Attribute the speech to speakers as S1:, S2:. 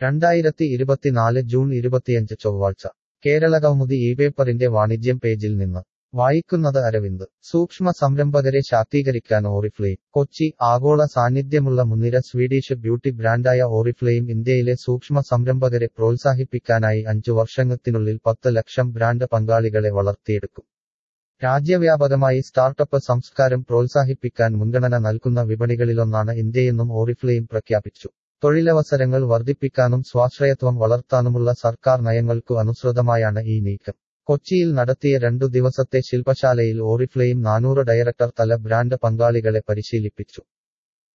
S1: രണ്ടായിരത്തി ഇരുപത്തിനാല് ജൂൺ ഇരുപത്തിയഞ്ച് ചൊവ്വാഴ്ച കേരള കൗമുദി ഈ പേപ്പറിന്റെ വാണിജ്യം പേജിൽ നിന്ന് വായിക്കുന്നത് അരവിന്ദ് സൂക്ഷ്മ സംരംഭകരെ ശാക്തീകരിക്കാൻ ഓറിഫ്ലെയിം കൊച്ചി ആഗോള സാന്നിധ്യമുള്ള മുൻനിര സ്വീഡിഷ് ബ്യൂട്ടി ബ്രാൻഡായ ഓറിഫ്ലെയിം ഇന്ത്യയിലെ സൂക്ഷ്മ സംരംഭകരെ പ്രോത്സാഹിപ്പിക്കാനായി അഞ്ചു വർഷത്തിനുള്ളിൽ പത്ത് ലക്ഷം ബ്രാൻഡ് പങ്കാളികളെ വളർത്തിയെടുക്കും രാജ്യവ്യാപകമായി സ്റ്റാർട്ടപ്പ് സംസ്കാരം പ്രോത്സാഹിപ്പിക്കാൻ മുൻഗണന നൽകുന്ന വിപണികളിലൊന്നാണ് ഇന്ത്യയെന്നും ഓറിഫ്ലെയിം പ്രഖ്യാപിച്ചു തൊഴിലവസരങ്ങൾ വർദ്ധിപ്പിക്കാനും സ്വാശ്രയത്വം വളർത്താനുമുള്ള സർക്കാർ നയങ്ങൾക്കു അനുസൃതമായാണ് ഈ നീക്കം കൊച്ചിയിൽ നടത്തിയ രണ്ടു ദിവസത്തെ ശില്പശാലയിൽ ഓറിഫ്ലെയിം നാനൂറ് ഡയറക്ടർ തല ബ്രാൻഡ് പങ്കാളികളെ പരിശീലിപ്പിച്ചു